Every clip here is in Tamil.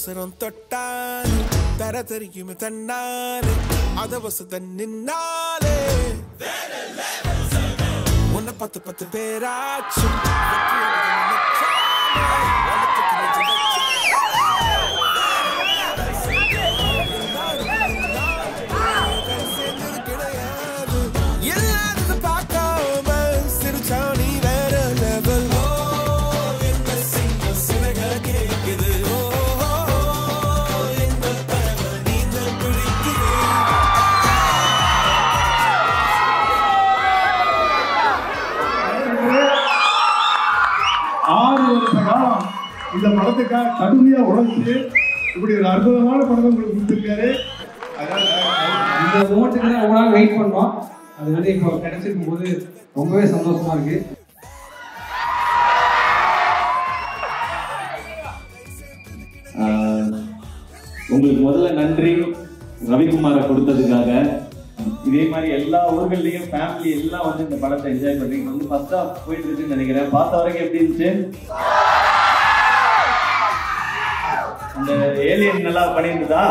அவசரம் தொட்டாலே தர தெரியும் தன்னாலே அதவசத நின்னாலே உன்னை பத்து பத்து பேராச்சும் வெற்றி எழுத நினைச்சாலே, உனக்கு நெஞ்சு சேர்ந்தது கிடையாது எல்லாரும் பார்க்காம சிரிச்சா நீ வேற level. ஓ, என்ன செய்ய சிறகை கேக்குது. ஓ, எங்கள் பறவை நீந்தல் பிடிக்குது. ஆறு வருஷ காலம் இந்த படத்துக்காக கடுமையா உழைச்சு இப்படி ஒரு அற்புதமான படத்தை உங்களுக்கு கொடுத்துருக்காரு அதனால இந்த மூமெண்ட்டுக்கு தான் ரொம்ப நாள் வெயிட் பண்ணோம் அது வந்து இப்போ கிடைச்சிருக்கும் போது ரொம்பவே சந்தோஷமா இருக்கு ஆஹ் உங்களுக்கு முதல்ல நன்றி ரவிக்குமாரை கொடுத்ததுக்காக இதே மாதிரி எல்லா ஊர்கள்லயும் ஃபேமிலி எல்லாம் வந்து இந்த படத்தை என்ஜாய் பண்றீங்க வந்து ஃபர்ஸ்டா போயிட்டு இருக்குன்னு நினைக்கிறேன் பார்த்த வரைக்கும் எப்படி இருந்துச்சு அந்த ஏலியன் நல்லா பண்ணியிருந்ததா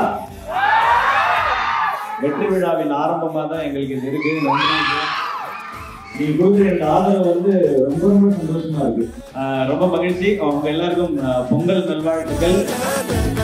வெற்றி விழாவின் ஆரம்பமா தான் எங்களுக்கு இது இருக்கு நன்றி நீங்க கொடுக்குற இந்த ஆதரவு வந்து ரொம்ப ரொம்ப சந்தோஷமா இருக்கு ஆஹ் ரொம்ப மகிழ்ச்சி அவங்க எல்லாருக்கும் ஆஹ் பொங்கல் நல்வாழ்த்துக்கள்